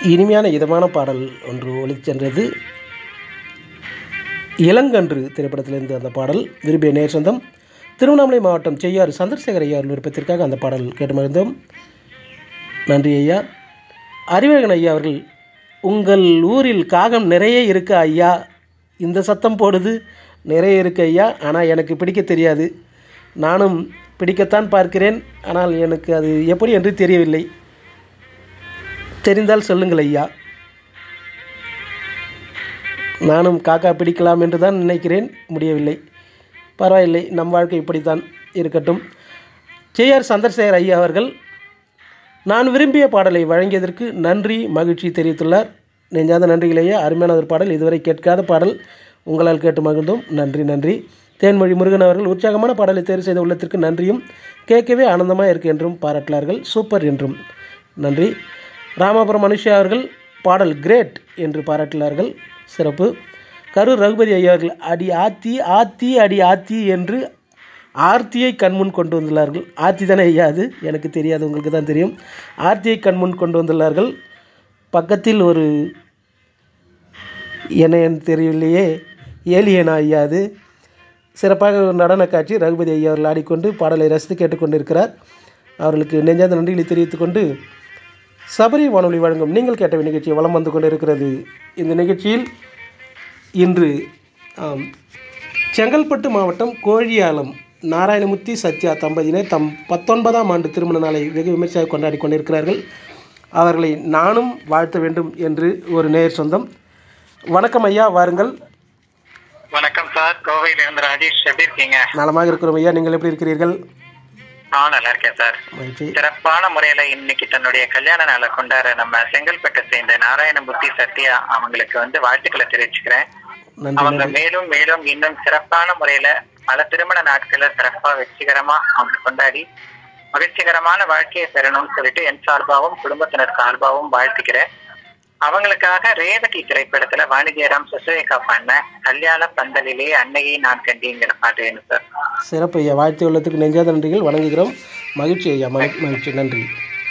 இனிமையான இதமான பாடல் ஒன்று ஒலிச் சென்றது இளங்கன்று திரைப்படத்திலிருந்து அந்த பாடல் விரும்பிய நேர் சொந்தம் திருவண்ணாமலை மாவட்டம் செய்யாறு சந்திரசேகர் ஐயா அவர்கள் விருப்பத்திற்காக அந்த பாடல் கேட்டு மகிழ்ந்தோம் நன்றி ஐயா அறிவழகன் ஐயா அவர்கள் உங்கள் ஊரில் காகம் நிறைய இருக்கு ஐயா இந்த சத்தம் போடுது நிறைய இருக்கு ஐயா ஆனால் எனக்கு பிடிக்க தெரியாது நானும் பிடிக்கத்தான் பார்க்கிறேன் ஆனால் எனக்கு அது எப்படி என்று தெரியவில்லை தெரிந்தால் சொல்லுங்கள் ஐயா நானும் காக்கா பிடிக்கலாம் என்று தான் நினைக்கிறேன் முடியவில்லை பரவாயில்லை நம் வாழ்க்கை இப்படித்தான் இருக்கட்டும் ஜேஆர் சந்திரசேகர் ஐயா அவர்கள் நான் விரும்பிய பாடலை வழங்கியதற்கு நன்றி மகிழ்ச்சி தெரிவித்துள்ளார் நெஞ்சாத நன்றிகள் ஐயா அருமையான ஒரு பாடல் இதுவரை கேட்காத பாடல் உங்களால் கேட்டு மகிழ்ந்தோம் நன்றி நன்றி தேன்மொழி முருகன் அவர்கள் உற்சாகமான பாடலை தேர்வு செய்த உள்ளத்திற்கு நன்றியும் கேட்கவே ஆனந்தமாக இருக்கு என்றும் பாராட்டினார்கள் சூப்பர் என்றும் நன்றி ராமாபுரம் மனுஷா அவர்கள் பாடல் கிரேட் என்று பாராட்டினார்கள் சிறப்பு கரூர் ரகுபதி ஐயா அவர்கள் அடி ஆத்தி ஆத்தி அடி ஆத்தி என்று ஆர்த்தியை கண்முன் கொண்டு வந்துள்ளார்கள் ஆர்த்தி தானே ஐயா அது எனக்கு தெரியாது உங்களுக்கு தான் தெரியும் ஆர்த்தியை கண்முன் கொண்டு வந்துள்ளார்கள் பக்கத்தில் ஒரு என்ன எனக்கு தெரியவில்லையே ஏலியனா ஐயா அது சிறப்பாக ஒரு நடன காட்சி ரகுபதி ஐயா அவர்கள் ஆடிக்கொண்டு பாடலை ரசித்து கேட்டுக்கொண்டிருக்கிறார் அவர்களுக்கு நெஞ்சாத நன்றிகளை தெரிவித்துக் கொண்டு சபரி வானொலி வழங்கும் நீங்கள் கேட்ட நிகழ்ச்சி வலம் வந்து கொண்டிருக்கிறது இந்த நிகழ்ச்சியில் இன்று ஆம், செங்கல்பட்டு மாவட்டம் கோழியாலம் நாராயணமூர்த்தி சத்யா தம்பதியினர் தம் பத்தொன்பதாம் ஆண்டு திருமண நாளை வெகு விமர்சையாக கொண்டாடி கொண்டிருக்கிறார்கள் அவர்களை நானும் வாழ்த்த வேண்டும் என்று ஒரு நேர் சொந்தம் வணக்கம் ஐயா வாருங்கள் வணக்கம் சார் கோவையில இருந்து ராஜேஷ் எப்படி இருக்கீங்க நலமாக இருக்கிறோம் ஐயா நீங்கள் எப்படி இருக்கிறீர்கள் நான் நல்லா இருக்கேன் சார் மகிழ்ச்சி சிறப்பான முறையில இன்னைக்கு தன்னுடைய கல்யாண நாளை கொண்டாட நம்ம செங்கல்பட்டை சேர்ந்த நாராயணமூர்த்தி சத்யா அவங்களுக்கு வந்து வாழ்த்துக்களை தெரிவிச்சுக்கிறேன் நன்றி அவங்க நன்றி மேலும் மேலும் இன்னும் சிறப்பான முறையில பல திருமண நாட்களை சிறப்பா வெற்றிகரமா அவங்க கொண்டாடி மகிழ்ச்சிகரமான வாழ்க்கையை பெறணும்னு சொல்லிட்டு என் சார்பாகவும் குடும்பத்தினர் சார்பாகவும் வாழ்த்துக்கிறேன் அவங்களுக்காக ரேவதி திரைப்படத்துல வாணிஜயராம் சுசுரேகா பண்ண கல்யாண பந்தலிலே அன்னையை நான் கண்டிங்கிற பாட்டு வேணும் சார் சிறப்பு ஐயா வாழ்த்து உள்ளத்துக்கு நெஞ்சாத நன்றிகள் வணங்குகிறோம் மகிழ்ச்சி ஐயா மகி- மகிழ்ச்சி நன்றி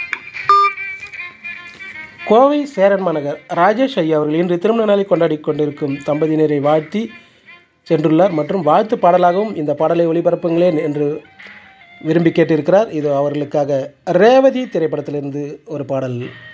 கோவை சேரன் மாநகர் ராஜேஷ் ஐயா அவர்கள் இன்று திருமண நாளை கொண்டாடி கொண்டிருக்கும் தம்பதியினரை வாழ்த்தி சென்றுள்ளார் மற்றும் வாழ்த்து பாடலாகவும் இந்த பாடலை ஒளிபரப்புங்களேன் என்று விரும்பி கேட்டிருக்கிறார் இது அவர்களுக்காக ரேவதி திரைப்படத்திலிருந்து ஒரு பாடல்